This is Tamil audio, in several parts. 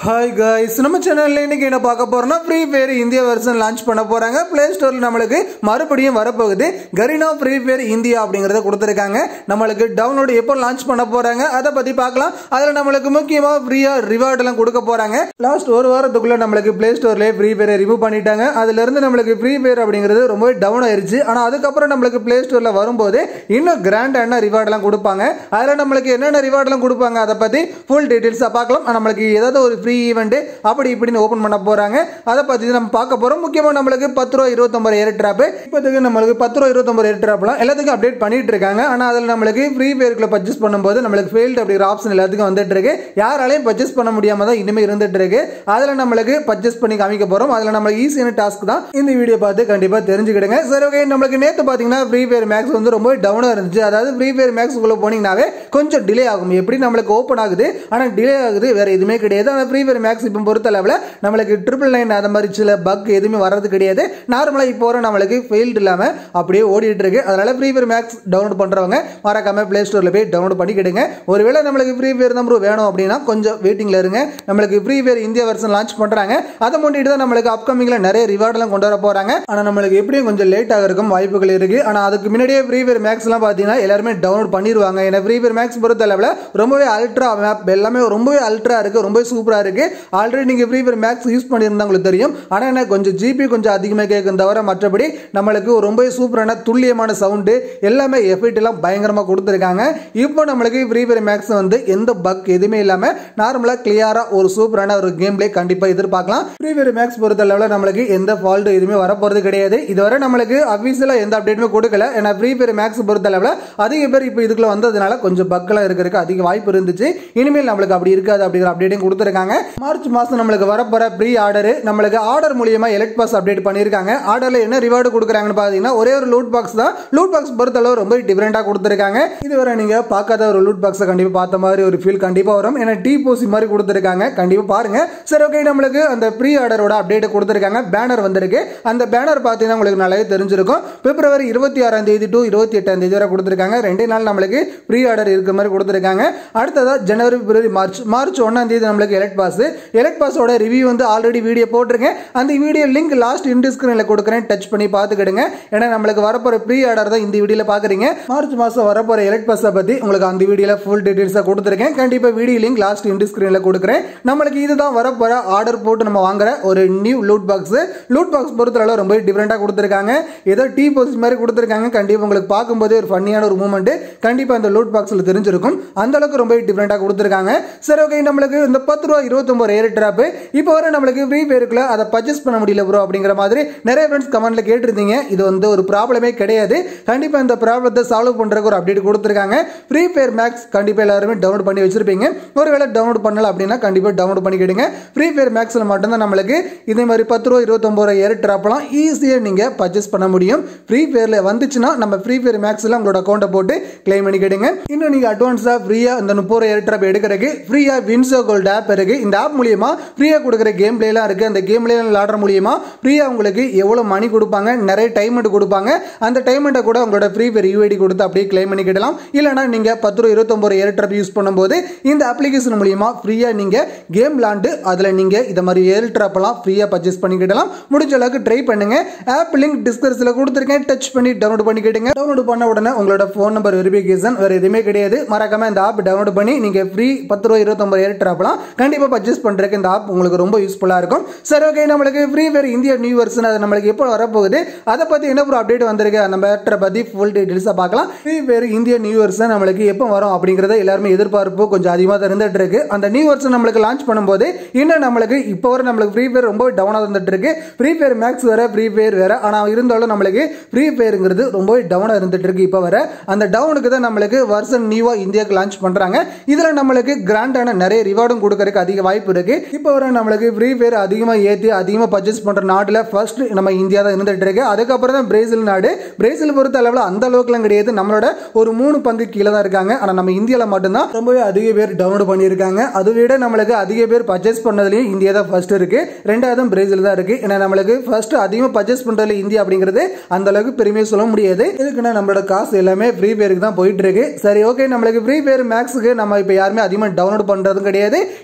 ஹாய் காய்ஸ் நம்ம சேனல்ல இன்னைக்கு என்ன பார்க்க போறோம்னா Free fire India version launch பண்ண போறாங்க பிளே ஸ்டோர்ல நம்மளுக்கு மறுபடியும் வரப்போகுது கரீனா ஃப்ரீ ஃபயர் இந்தியா அப்படிங்கறத கொடுத்துருக்காங்க நம்மளுக்கு டவுன்லோட் எப்போ லான்ச் பண்ண போறாங்க அதை பத்தி பார்க்கலாம் அதுல நம்மளுக்கு முக்கியமா ஃப்ரீயா ரிவார்ட் எல்லாம் கொடுக்க போறாங்க லாஸ்ட் ஒரு வாரத்துக்குள்ள நம்மளுக்கு பிளே ஸ்டோர்ல ஃப்ரீ ஃபயரை ரிமூவ் பண்ணிட்டாங்க அதுல இருந்து நம்மளுக்கு ஃப்ரீ ஃபயர் அப்படிங்கிறது ரொம்பவே டவுன் ஆயிருச்சு ஆனா அதுக்கப்புறம் நம்மளுக்கு பிளே ஸ்டோர்ல வரும்போது இன்னும் கிராண்டான ரிவார்ட் எல்லாம் கொடுப்பாங்க அதுல நம்மளுக்கு என்னென்ன ரிவார்ட் எல்லாம் கொடுப்பாங்க அதை பத்தி ஃபுல் டீடைல்ஸா பார்க்கலாம் நம்மளுக்கு ஏதாவது ஒரு ஃப்ரீ ஈவெண்ட் அப்படி இப்படின்னு ஓபன் பண்ண போறாங்க அதை பத்தி நம்ம பார்க்க போறோம் முக்கியமா நம்மளுக்கு பத்து ரூபா இருபத்தொன்பது ஏர் டிராப் இப்போதைக்கு நம்மளுக்கு பத்து ரூபா இருபத்தொன்பது ஏர் டிராப்லாம் எல்லாத்துக்கும் அப்டேட் பண்ணிட்டு இருக்காங்க ஆனா அதில் நம்மளுக்கு ஃப்ரீ ஃபயர்க்குள்ள பர்ச்சேஸ் பண்ணும்போது நம்மளுக்கு ஃபெயில்டு அப்படிங்கிற ஆப்ஷன் எல்லாத்துக்கும் வந்துட்டு இருக்கு யாராலையும் பர்ச்சேஸ் பண்ண முடியாம தான் இனிமே இருந்துட்டு இருக்கு அதில் நம்மளுக்கு பர்ச்சேஸ் பண்ணி காமிக்க போறோம் அதில் நம்மளுக்கு ஈஸியான டாஸ்க் தான் இந்த வீடியோ பார்த்து கண்டிப்பா தெரிஞ்சுக்கிடுங்க சரி ஓகே நம்மளுக்கு நேற்று பார்த்தீங்கன்னா ஃப்ரீ ஃபயர் மேக்ஸ் வந்து ரொம்ப டவுனாக இருந்துச்சு அதாவது ஃப்ரீ ஃபயர் மேக்ஸ் உள்ள போனீங்கன்னாவே கொஞ்சம் டிலே ஆகும் எப்படி நம்மளுக்கு ஓப்பன் ஆகுது ஆனால் டிலே ஆகுது வேற எதுவுமே கிடையாது ஆனால் ஃப்ரீ ஃபயர் மேக்ஸ் இப்போ பொறுத்த அளவில் நம்மளுக்கு ட்ரிபிள் நைன் அந்த மாதிரி சில பக் எதுவுமே வர்றது கிடையாது நார்மலாக இப்போ வர நம்மளுக்கு ஃபெயில்டு இல்லாமல் அப்படியே ஓடிட்டு இருக்கு அதனால ஃப்ரீ ஃபயர் மேக்ஸ் டவுன்லோட் பண்ணுறவங்க மறக்காம ப்ளே ஸ்டோரில் போய் டவுன்லோட் பண்ணிக்கிடுங்க ஒருவேளை நம்மளுக்கு ஃப்ரீ ஃபயர் தான் bro வேணும் அப்படின்னா கொஞ்சம் வெயிட்டிங்கில் இருங்க நம்மளுக்கு free fire India version launch பண்ணுறாங்க அதை முன்னிட்டு தான் நம்மளுக்கு அப்கமிங்கில் நிறைய ரிவார்ட்லாம் கொண்டு வர போகிறாங்க ஆனால் நம்மளுக்கு எப்படியும் கொஞ்சம் லேட் ஆகிறதுக்கும் வாய்ப்புகள் இருக்கு ஆனால் அதுக்கு முன்னாடியே ஃப்ரீ ஃபயர் மேக்ஸ்லாம் பார்த்தீங்கன்னா எல்லாருமே டவுன்லோட் பண்ணிடுவாங்க ஏன்னா ஃப்ரீ ஃபயர் மேக்ஸ் பொறுத்த அளவில் ரொம்பவே அல்ட்ரா மேப் எல்லாமே ரொம்பவே அல்ட்ரா இருக்கு ரொம்பவே சூப்பராக இருக்கு ஆல்ரெடி நீங்கள் ஃப்ரீ ஃபயர் மேக்ஸ் யூஸ் பண்ணியிருந்தா உங்களுக்கு தெரியும் ஆனால் என்ன கொஞ்சம் ஜிபி கொஞ்சம் அதிகமாக கேட்கும் தவிர மற்றபடி நம்மளுக்கு ஒரு ரொம்ப சூப்பரான துல்லியமான சவுண்டு எல்லாமே எஃபெக்ட் எல்லாம் பயங்கரமாக கொடுத்துருக்காங்க இப்போ நம்மளுக்கு ஃப்ரீ ஃபயர் மேக்ஸ் வந்து எந்த பக் எதுவுமே இல்லாமல் நார்மலாக கிளியராக ஒரு சூப்பரான ஒரு கேம் பிளே கண்டிப்பாக எதிர்பார்க்கலாம் ஃப்ரீ ஃபயர் மேக்ஸ் பொறுத்த அளவில் நம்மளுக்கு எந்த ஃபால்ட் எதுவுமே வரப்போகிறது கிடையாது இதுவரை நம்மளுக்கு அஃபீஷியலாக எந்த அப்டேட்டுமே கொடுக்கல ஏன்னா ஃப்ரீ ஃபயர் மேக்ஸ் பொறுத்த அளவில் அதிக பேர் இப்போ இதுக்குள்ள வந்ததுனால கொஞ்சம் பக்கெல்லாம் இருக்கிறதுக்கு அதிக வாய்ப்பு இருந்துச்சு இனிமேல் நம்மளுக்கு அப்படி இருக்காது அப்படிங்கிற அப்டேட்டையும் கொடுத்துருக்காங்க மார்ச் மாதம் நம்மளுக்கு வரப்போற ப்ரீ ஆர்டர் நம்மளுக்கு ஆர்டர் மூலியமா எலக்ட் பாஸ் அப்டேட் பண்ணியிருக்காங்க ஆர்டர்ல என்ன ரிவார்டு கொடுக்குறாங்கன்னு பார்த்தீங்கன்னா ஒரே ஒரு லூட் பாக்ஸ் தான் லூட் பாக்ஸ் பொறுத்தளவு ரொம்ப டிஃப்ரெண்டாக கொடுத்துருக்காங்க இதுவரை நீங்க பார்க்காத ஒரு லூட் பாக்ஸை கண்டிப்பாக பார்த்த மாதிரி ஒரு ஃபீல் கண்டிப்பாக வரும் ஏன்னா டீ போசி மாதிரி கொடுத்துருக்காங்க கண்டிப்பாக பாருங்க சரி ஓகே நம்மளுக்கு அந்த ப்ரீ ஆர்டரோட அப்டேட் கொடுத்துருக்காங்க பேனர் வந்திருக்கு அந்த பேனர் பார்த்தீங்கன்னா உங்களுக்கு நல்லாவே தெரிஞ்சிருக்கும் பிப்ரவரி இருபத்தி ஆறாம் தேதி டு இருபத்தி எட்டாம் தேதி வரை கொடுத்துருக்காங்க ரெண்டே நாள் நம்மளுக்கு ப்ரீ ஆர்டர் இருக்கிற மாதிரி கொடுத்துருக்காங்க அடுத்ததா ஜனவரி பிப்ரவரி மார்ச் மார்ச் ஒன்றாம் தேதி நம்மளுக்கு எலக்ட் பாஸ் எலக்ட் பாஸோட ரிவ்யூ வந்து ஆல்ரெடி வீடியோ போட்டிருக்கேன் அந்த வீடியோ லிங்க் லாஸ்ட் இன் ஸ்க்ரீனில் கொடுக்குறேன் டச் பண்ணி பார்த்துக்கிடுங்க ஏன்னா நம்மளுக்கு வரப்போகிற ப்ரீ ஆர்டர் தான் இந்த வீடியோவில் பார்க்குறீங்க மார்ச் மாதம் வரப்போகிற எலக்ட் பாஸை பற்றி உங்களுக்கு அந்த வீடியோவில் ஃபுல் டீட்டெயில்ஸாக கொடுத்துருக்கேன் கண்டிப்பாக வீடியோ லிங்க் லாஸ்ட் இன் ஸ்க்ரீனில் கொடுக்குறேன் நம்மளுக்கு இதுதான் வரப்போகிற ஆர்டர் போட்டு நம்ம வாங்குற ஒரு new loot box loot box பொறுத்தளவு ரொம்ப டிஃப்ரெண்ட்டாக கொடுத்துருக்காங்க ஏதோ டீ போஸ் மாதிரி கொடுத்துருக்காங்க கண்டிப்பாக உங்களுக்கு பார்க்கும்போதே ஒரு ஃபன்னியான ஒரு மூமெண்ட் கண்டிப்பாக அந்த லூட் பாக்ஸில் தெரிஞ்சிருக்கும் அந்த அளவுக்கு ரொம்ப டிஃப்ரெண்ட்டாக கொடுத்துருக்காங்க சரி ஓகே நம்மளுக்கு இந்த பத்து ரூபா இருபத்தொம்பது ஏர் ட்ராப் இப்போ வர நம்மளுக்கு ஃப்ரீ ஃபயருக்குள்ள அதை பர்ச்சேஸ் பண்ண முடியல ப்ரோ அப்படிங்கிற மாதிரி நிறைய ஃப்ரெண்ட்ஸ் கமெண்ட்ல கேட்டிருந்தீங்க இது வந்து ஒரு ப்ராப்ளமே கிடையாது கண்டிப்பாக இந்த ப்ராப்ளத்தை சால்வ் பண்ணுறதுக்கு ஒரு அப்டேட் கொடுத்துருக்காங்க ஃப்ரீ ஃபயர் மேக்ஸ் கண்டிப்பாக எல்லாருமே டவுன்லோட் பண்ணி வச்சிருப்பீங்க ஒருவேளை டவுன்லோட் பண்ணல அப்படின்னா கண்டிப்பாக டவுன்லோட் பண்ணிக்கிடுங்க ஃப்ரீ ஃபயர் மேக்ஸில் மட்டும்தான் நம்மளுக்கு இதே மாதிரி பத்து ரூபா இருபத்தொம்பது ரூபா ஏர் ட்ராப்லாம் ஈஸியாக நீங்கள் பர்ச்சேஸ் பண்ண முடியும் ஃப்ரீ ஃபயரில் வந்துச்சுன்னா நம்ம ஃப்ரீ ஃபயர் மேக்ஸில் உங்களோட அக்கௌண்ட்டை போட்டு கிளைம் பண்ணிக்கிடுங்க இன்னும் நீங்கள் அட்வான்ஸாக ஃப்ரீயாக இந்த முப்பது ரூபா ஏர் ட்ராப் எடுக்கிறதுக்கு ஃப்ரீயாக வின்சோ கோல்ட் ஆப் இருக்கு இந்த ஆப் மூலியமா ஃப்ரீயாக கொடுக்குற கேம் பிளேலாம் இருக்குது அந்த கேம் பிளேலாம் விளாடுற மூலியமா ஃப்ரீயாக உங்களுக்கு எவ்வளோ மணி கொடுப்பாங்க நிறைய டைமெண்ட் கொடுப்பாங்க அந்த டைமெண்ட்டை கூட உங்களோட ஃப்ரீ ஃபயர் யூஐடி கொடுத்து அப்படியே கிளைம் பண்ணிக்கிடலாம் இல்லைனா நீங்கள் பத்து ரூபா இருபத்தொம்பது ஏர் ட்ராப் யூஸ் பண்ணும்போது இந்த அப்ளிகேஷன் மூலியமா ஃப்ரீயாக நீங்கள் கேம் விளாண்டு அதில் நீங்கள் இந்த மாதிரி ஏர் ட்ராப்லாம் ஃப்ரீயாக பர்ச்சேஸ் பண்ணிக்கிடலாம் முடிஞ்ச அளவுக்கு ட்ரை பண்ணுங்க ஆப் லிங்க் டிஸ்கிரிப்ஷனில் கொடுத்துருக்கேன் டச் பண்ணி டவுன்லோட் பண்ணிக்கிடுங்க டவுன்லோட் பண்ண உடனே உங்களோட ஃபோன் நம்பர் வெரிஃபிகேஷன் வேறு எதுவுமே கிடையாது மறக்காம இந்த ஆப் டவுன்லோட் பண்ணி நீங்கள் ஃப்ரீ பத்து ரூபா இருபத்தொம்பது ஏர் ட்ராப்லாம் கண்டிப்பாக பர்ச்சேஸ் பண்ணுறதுக்கு இந்த ஆப் உங்களுக்கு ரொம்ப யூஸ்ஃபுல்லாக இருக்கும் சரி ஓகே நம்மளுக்கு free fire India new version அது நம்மளுக்கு எப்போ வரப்போகுது அதை பற்றி என்ன ஒரு அப்டேட் வந்திருக்கு நம்ம ஆக்டரை பற்றி ஃபுல் டீட்டெயில்ஸாக பார்க்கலாம் free fire India new version நம்மளுக்கு எப்போ வரும் அப்படிங்கிறத எல்லாருமே எதிர்பார்ப்பு கொஞ்சம் அதிகமாக தான் இருந்துட்டு இருக்கு அந்த நியூ வெர்ஷன் நம்மளுக்கு லான்ச் பண்ணும்போது இன்னும் நம்மளுக்கு இப்போ வர நம்மளுக்கு ஃப்ரீ ஃபயர் ரொம்ப டவுனாக இருந்துட்டு இருக்கு ஃப்ரீ ஃபயர் மேக்ஸ் வேற ஃப்ரீ ஃபயர் வேற ஆனால் இருந்தாலும் நம்மளுக்கு ஃப்ரீ ஃபயருங்கிறது ரொம்ப டவுனாக இருந்துட்டு இருக்கு இப்போ வர அந்த டவுனுக்கு தான் நம்மளுக்கு வருஷன் நியூவாக இந்தியாவுக்கு லான்ச் பண்ணுறாங்க இதில் நம்மளுக்கு கிராண்டான நிறைய ரிவார்டும் கொடுக்கறதுக்கு அதிக வாய்ப்பு இருக்கு இப்போ வர நம்மளுக்கு ஃப்ரீ ஃபயர் அதிகமாக ஏற்றி அதிகமாக பர்ச்சேஸ் பண்ணுற நாட்டில் ஃபர்ஸ்ட் நம்ம இந்தியா தான் இருந்துட்டு இருக்கு அதுக்கப்புறம் தான் பிரேசில் நாடு பிரேசில் பொறுத்த அளவில் அந்த அளவுக்குலாம் கிடையாது நம்மளோட ஒரு மூணு பங்கு கீழே தான் இருக்காங்க ஆனால் நம்ம இந்தியாவில் மட்டும்தான் ரொம்பவே அதிக பேர் டவுன்லோட் பண்ணியிருக்காங்க அதை விட நம்மளுக்கு அதிக பேர் பர்ச்சேஸ் பண்ணதுலையும் இந்தியா தான் ஃபர்ஸ்ட் இருக்கு ரெண்டாவது பிரேசில் தான் இருக்கு ஏன்னா நம்மளுக்கு ஃபர்ஸ்ட் அதிகமாக பர்ச்சேஸ் பண்ணுறதுல இந்தியா அப்படிங்கிறது அந்த அளவுக்கு பெருமையாக சொல்ல முடியாது இதுக்குன்னா நம்மளோட காசு எல்லாமே ஃப்ரீ ஃபயருக்கு தான் போயிட்டு இருக்கு சரி ஓகே நம்மளுக்கு ஃப்ரீ ஃபயர் மேக்ஸுக்கு நம்ம இப்போ யாருமே அதிகமாக டவுன்லோட் பண்ணுறதும் கிடையாது இன்னொன்று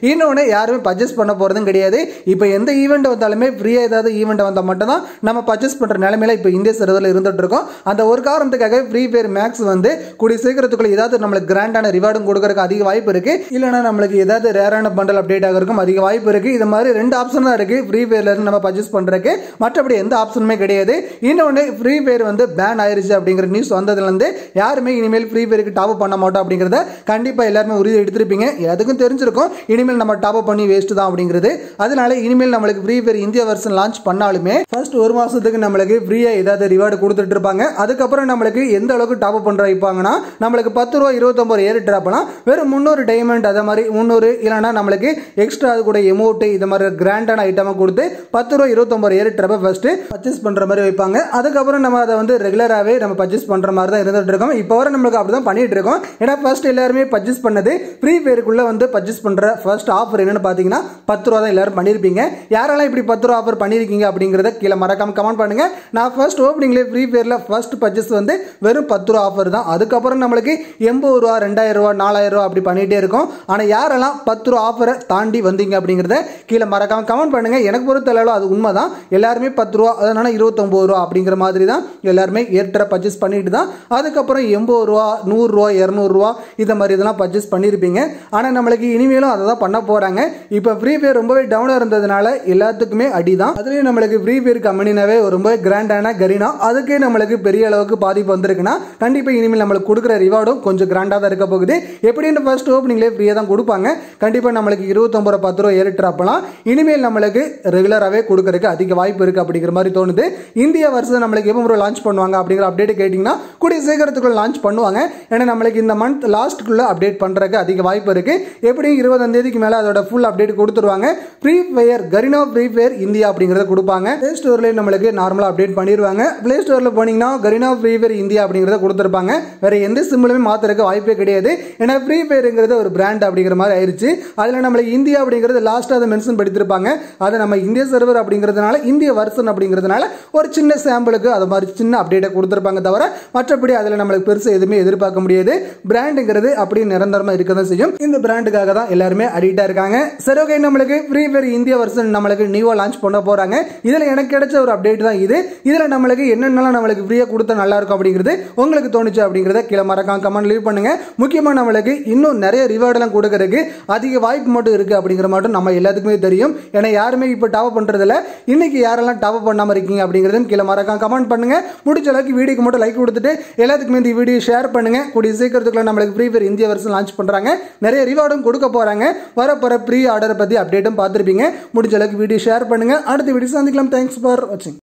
யாருமே பர்ச்சேஸ் பண்ண போகிறதும் கிடையாது இப்போ எந்த ஈவெண்ட் வந்தாலுமே ஃப்ரீயாக ஏதாவது ஈவெண்ட் வந்தால் மட்டும்தான் நம்ம பர்ச்சேஸ் பண்ணுற நிலைமையில இப்போ இந்திய சர்வரில் இருந்துட்டு இருக்கோம் அந்த ஒரு காரணத்துக்காக ஃப்ரீ ஃபயர் மேக்ஸ் வந்து கூடிய சீக்கிரத்துக்குள்ள ஏதாவது நம்மளுக்கு கிராண்டான ரிவார்டும் கொடுக்கறதுக்கு அதிக வாய்ப்பு இருக்கு இல்லைனா நம்மளுக்கு ஏதாவது ரேரான பண்டல் அப்டேட் ஆகிறதுக்கும் அதிக வாய்ப்பு இருக்கு இது மாதிரி ரெண்டு ஆப்ஷன் தான் இருக்கு ஃப்ரீ ஃபயர்ல இருந்து நம்ம பர்ச்சேஸ் பண்றதுக்கு மற்றபடி எந்த ஆப்ஷனுமே கிடையாது இன்னொன்று ஃப்ரீ ஃபயர் வந்து பேன் ஆயிருச்சு அப்படிங்கிற நியூஸ் வந்ததுலேருந்து யாருமே இனிமேல் ஃப்ரீ ஃபயருக்கு டாப் பண்ண மாட்டோம் அப்படிங்கிறத கண்டிப்பாக எல்லாருமே உறுதி எடுத்திருப்பீங்க எதுக்கும் தெரிஞ்சிருக்கும் இனிமேல் நம்ம டாப் பண்ணி வேஸ்ட் தான் அப்படிங்கிறது அதனால இனிமேல் நம்மளுக்கு free fire India version launch பண்ணாலுமே ஃபர்ஸ்ட் ஒரு மாசத்துக்கு நம்மளுக்கு ஃப்ரீயா ஏதாவது ரிவார்டு கொடுத்துட்டு இருப்பாங்க அதுக்கப்புறம் நம்மளுக்கு எந்த அளவுக்கு டாப் பண்ற வைப்பாங்கன்னா நம்மளுக்கு பத்து ரூபா இருபத்தொம்பது ஏர் ட்ராப்லாம் வெறும் முந்நூறு டைமண்ட் அதை மாதிரி முந்நூறு இல்லைனா நம்மளுக்கு எக்ஸ்ட்ரா அது கூட எமௌண்ட் இது மாதிரி கிராண்டான ஐட்டமாக கொடுத்து பத்து ரூபா இருபத்தொம்பது ஏர் ட்ராப்பை ஃபர்ஸ்ட் பர்ச்சேஸ் பண்ற மாதிரி வைப்பாங்க அதுக்கப்புறம் நம்ம அதை வந்து ரெகுலராகவே நம்ம பர்ச்சேஸ் பண்ற மாதிரி தான் இருந்துட்டு இருக்கோம் இப்போ வரை நம்மளுக்கு அப்படி தான் பண்ணிட்டு இருக்கோம் ஏன்னா ஃபர்ஸ்ட் எல்லாருமே பர்ச்சேஸ் பண்ணது ஃப்ரீ ஃபயருக்குள்ள வந்து பர்ச்சேஸ் பண்ற ஃபர்ஸ்ட் ஆஃபர் என்னன்னு பார்த்தீங்கன்னா பத்து ரூபா தான் எல்லாரும் பண்ணியிருப்பீங்க யாரெல்லாம் இப்படி பத்து ரூபா ஆஃபர் பண்ணியிருக்கீங்க அப்படிங்கிறத கீழே மறக்காம கமெண்ட் பண்ணுங்க நான் ஃபர்ஸ்ட் ஓப்பனிங்லேயே ஃப்ரீ ஃபயரில் ஃபர்ஸ்ட் பர்ச்சேஸ் வந்து வெறும் பத்து ரூபா ஆஃபர் தான் அதுக்கப்புறம் நம்மளுக்கு எண்பது ரூபா ரெண்டாயிரம் ரூபா நாலாயிரம் ரூபா அப்படி பண்ணிட்டே இருக்கும் ஆனால் யாரெல்லாம் பத்து ரூபா ஆஃபரை தாண்டி வந்தீங்க அப்படிங்கிறத கீழே மறக்காம கமெண்ட் பண்ணுங்க எனக்கு பொறுத்த அளவில் அது உண்மை தான் எல்லாருமே பத்து ரூபா அதனால இருபத்தொம்பது ரூபா அப்படிங்கிற மாதிரி தான் எல்லாருமே ஏற்ற பர்ச்சேஸ் பண்ணிட்டு தான் அதுக்கப்புறம் எண்பது ரூபா நூறுரூவா இரநூறுவா இந்த மாதிரி இதெல்லாம் பர்ச்சேஸ் பண்ணியிருப்பீங்க ஆனால் நம்மளுக்கு இனிமேலும் அதை தான் பண்ண போகிறாங்க இப்போ ஃப்ரீ ஃபயர் ரொம்பவே டவுனாக இருந்ததுனால எல்லாத்துக்குமே அடி தான் அதுலேயும் நம்மளுக்கு ஃப்ரீ ஃபயர் கம்பெனினாவே ரொம்ப கிராண்டான கரீனா அதுக்கே நம்மளுக்கு பெரிய அளவுக்கு பாதிப்பு வந்திருக்குன்னா கண்டிப்பாக இனிமேல் நம்மளுக்கு கொடுக்குற ரிவார்டும் கொஞ்சம் கிராண்டாக தான் இருக்க போகுது எப்படின்னு ஃபர்ஸ்ட் ஓப்பனிங்லேயே ஃப்ரீயாக தான் கொடுப்பாங்க கண்டிப்பாக நம்மளுக்கு இருபத்தொம்பது ரூபா பத்து ரூபா ஏறிட்டு அப்பலாம் இனிமேல் நம்மளுக்கு ரெகுலராகவே கொடுக்கறதுக்கு அதிக வாய்ப்பு இருக்குது அப்படிங்கிற மாதிரி தோணுது இந்தியா வருஷம் நம்மளுக்கு எப்போ லான்ச் பண்ணுவாங்க அப்படிங்கிற அப்டேட் கேட்டிங்கன்னா கூடிய சீக்கிரத்துக்குள்ள லான்ச் பண்ணுவாங்க ஏன்னா நம்மளுக்கு இந்த மந்த் லாஸ்ட்டுக்குள்ள அப்டேட் பண்ணுறதுக்கு அதிக வாய்ப்பு இருக்கு எப்படியும் இருபதாம் தேதிக்கு மேலே அதோட ஃபுல் அப்டேட் கொடுத்துருவாங்க free fire Garena free fire India அப்படிங்கிறத கொடுப்பாங்க ப்ளே ஸ்டோர்லேயே நம்மளுக்கு நார்மலாக அப்டேட் பண்ணிடுவாங்க ப்ளே ஸ்டோரில் போனீங்கன்னா கரினா ஃப்ரீ ஃபயர் இந்தியா அப்படிங்கிறத கொடுத்துருப்பாங்க வேற எந்த சிம்மிலுமே மாற்றுறதுக்கு வாய்ப்பே கிடையாது ஏன்னா ஃப்ரீ ஃபயருங்கிறது ஒரு பிராண்ட் அப்படிங்கிற மாதிரி ஆயிருச்சு அதில் நம்மளுக்கு இந்தியா அப்படிங்கிறது லாஸ்ட்டாக அதை மென்ஷன் படுத்திருப்பாங்க அதை நம்ம இந்திய சர்வர் அப்படிங்கிறதுனால இந்திய வருஷன் அப்படிங்கிறதுனால ஒரு சின்ன சாம்பிளுக்கு அது மாதிரி சின்ன அப்டேட்டை கொடுத்துருப்பாங்க தவிர மற்றபடி அதில் நம்மளுக்கு பெருசு எதுவுமே எதிர்பார்க்க முடியாது பிராண்டுங்கிறது அப்படியே நிரந்தரமாக இருக்க தான் செய்யும் இந்த பிராண்டுக்காக தான் எல்லாருமே அடிக்டாக இருக்காங்க சரி ஓகே நம்மளுக்கு ஃப்ரீ ஃபயர் இந்தியா வருஷன் நம்மளுக்கு நியூவாக லான்ச் பண்ண போகிறாங்க இதில் எனக்கு கிடைச்ச ஒரு அப்டேட் தான் இது இதில் நம்மளுக்கு என்னென்னலாம் நம்மளுக்கு ஃப்ரீயாக கொடுத்தா நல்லா இருக்கும் அப்படிங்கிறது உங்களுக்கு தோணுச்சு அப்படிங்கிறத கீழே மறக்காம கமெண்ட் லீவ் பண்ணுங்க முக்கியமாக நம்மளுக்கு இன்னும் நிறைய ரிவார்டெல்லாம் கொடுக்கறதுக்கு அதிக வாய்ப்பு மட்டும் இருக்குது அப்படிங்கிற மட்டும் நம்ம எல்லாத்துக்குமே தெரியும் ஏன்னா யாருமே இப்போ டாப் பண்ணுறதில்ல இன்னைக்கு யாரெல்லாம் டாப் பண்ணாமல் இருக்கீங்க அப்படிங்கிறதும் கீழே மறக்காம கமெண்ட் பண்ணுங்க முடிஞ்ச அளவுக்கு வீடியோக்கு மட்டும் லைக் கொடுத்துட்டு எல்லாத்துக்குமே இந்த வீடியோ ஷேர் பண்ணுங்க கூடிய சீக்கிரத்துக்குள்ள நம்மளுக்கு ஃப்ரீ ஃபயர் இந்தியா வருஷம் லான்ச் பண்ணுறாங்க நிறைய ரிவார்டும் கொடுக்க போகிறாங்க வரப்போகிற ப்ரீ ஆர்டரை பற்றி அப்டேட்டும் பார்த்துருப்பீங்க முடிஞ்ச அளவுக்கு வீடியோ ஷேர் பண்ணுங்க அடுத்த வீடியோ சந்திக்கலாம் தேங்க்ஸ் ஃபார் வாட்சிங்